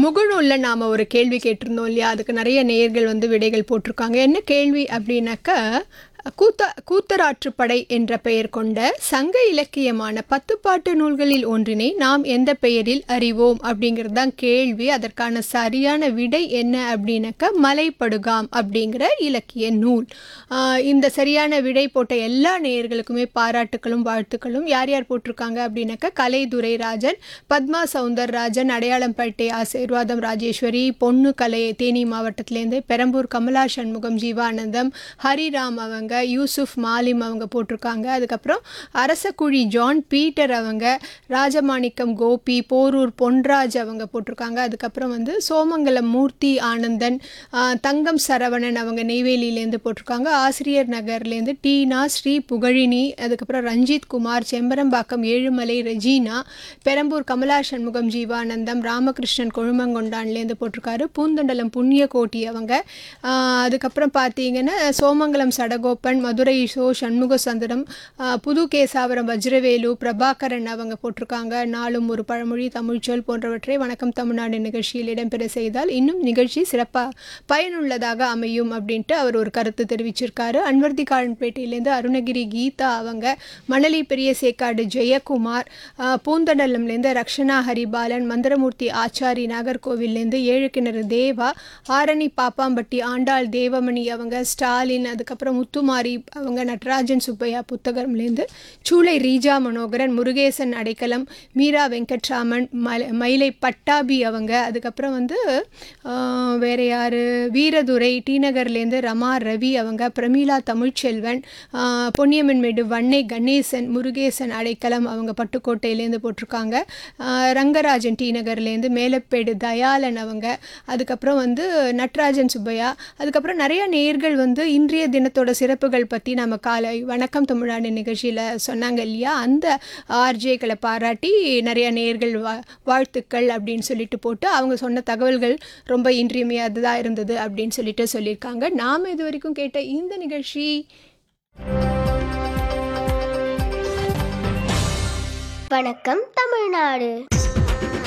முகநூல்ல நாம ஒரு கேள்வி கேட்டிருந்தோம் இல்லையா அதுக்கு நிறைய நேயர்கள் வந்து விடைகள் போட்டிருக்காங்க என்ன கேள்வி அப்படின்னாக்கா கூத்த கூத்தராற்றுப்படை என்ற பெயர் கொண்ட சங்க இலக்கியமான பத்துப்பாட்டு நூல்களில் ஒன்றினை நாம் எந்த பெயரில் அறிவோம் அப்படிங்கிறது தான் கேள்வி அதற்கான சரியான விடை என்ன அப்படின்னாக்கா மலைப்படுகாம் அப்படிங்கிற இலக்கிய நூல் ஆஹ் இந்த சரியான விடை போட்ட எல்லா நேயர்களுக்குமே பாராட்டுகளும் வாழ்த்துக்களும் யார் யார் போட்டிருக்காங்க அப்படின்னாக்கா கலைதுரை ராஜன் பத்மா சவுந்தரராஜன் அடையாளம்பேட்டை ஆசீர்வாதம் ராஜேஸ்வரி பொண்ணு கலை தேனி மாவட்டத்திலேருந்து பெரம்பூர் கமலா சண்முகம் ஜீவானந்தம் ஹரிராம் அவங்க யூசுப் மாலிம் அவங்க போட்டிருக்காங்க அதுக்கப்புறம் அரசக்குழி ஜான் பீட்டர் அவங்க ராஜமாணிக்கம் கோபி போரூர் பொன்ராஜ் அவங்க போட்டிருக்காங்க அதுக்கப்புறம் வந்து சோமங்கலம் மூர்த்தி ஆனந்தன் ஆஹ் தங்கம் சரவணன் அவங்க நெய்வேலியிலேருந்து போட்டிருக்காங்க ஆசிரியர் நகர்லேருந்து டீனா ஸ்ரீ புகழினி அதுக்கப்புறம் ரஞ்சித் குமார் செம்பரம்பாக்கம் ஏழுமலை ரெஜீனா பெரம்பூர் கமலா சண்முகம் ஜீவானந்தம் ராமகிருஷ்ணன் கொழுமங்கொண்டான்லேருந்து போட்டிருக்காரு பூந்தண்டலம் புண்ணியகோட்டி அவங்க ஆஹ் அதுக்கப்புறம் பார்த்தீங்கன்னா சோமங்கலம் சடகோப்பன் மதுரை சோ சண்முக சந்திரம் ஆஹ் புது கேசாவரம் வஜ்ரவேலு பிரபாகரன் அவங்க போட்டிருக்காங்க நாளும் ஒரு பழமொழி தமிழ்ச்சொல் போன்றவற்றை வணக்கம் தமிழ்நாடு நிகழ்ச்சியில் இடம்பெற செய்தால் இன்னும் நிகழ்ச்சி சிறப்பாக பயனுள்ளதாக அமையும் அப்படின்ட்டு அவர் ஒரு கருத்து தெரிவிச்சிருக்காரு அன்வர்தி காலன்பேட்டையிலேருந்து அருணகிரி கீதா அவங்க மணலி பெரிய சேக்காடு ஜெயக்குமார் ஆஹ் பூந்தண்டலம்லேருந்து ரக்ஷனா ஹரிபாலன் மந்திரமூர்த்தி ஆச்சாரி நாகர்கோவில்லேருந்து ஏழு கிணறு தேவா ஆரணி பாப்பாம்பட்டி ஆண்டாள் தேவமணி அவங்க ஸ்டாலின் அதுக்கப்புறம் முத்துமாரி அவங்க நடராஜன் சுப்பையா புத்தகம்லேருந்து சூளை ரீஜா மனோகரன் முருகேசன் அடைக்கலம் மீரா வெங்கட்ராமன் மல மயிலை பட்டாபி அவங்க அதுக்கப்புறம் வந்து ஆஹ், வேற யார் வீரதுரை டி நகர்லேருந்து ரமா ரவி அவங்க பிரமீளா தமிழ்ச்செல்வன் ஆஹ், பொன்னியம்மன்மேடு வன்னை கணேசன் முருகேசன் அடைக்கலம் அவங்க பட்டுக்கோட்டையிலேருந்து போட்டிருக்காங்க ஆஹ், ரங்கராஜன் டி நகர்லேருந்து மேலப்பேடு தயாளன் அவங்க அதுக்கப்புறம் வந்து நட்ராஜன் சுப்பையா அதுக்கப்புறம் நிறைய நேர்கள் வந்து இன்றைய தினத்தோட சிறப்புகள் பற்றி நம்ம காலை வணக்கம் தமிழ்நாடு நிகழ்ச்சியில் சொன்னாங்க இல்லையா அந்த ஆர்ஜேக்களை பாராட்டி நிறைய நேர்கள் வா வாழ்த்துக்கள் அப்படின்னு சொல்லிட்டு போட்டு அவங்க சொன்ன தகவல்கள் ரொம்ப இன்றியமையாததாக இருந்தது அப்படின்னு சொல்லிட்டு சொல்லியிருக்காங்க நாம் இது வரைக்கும் கேட்ட இந்த நிகழ்ச்சி வணக்கம் தமிழ்நாடு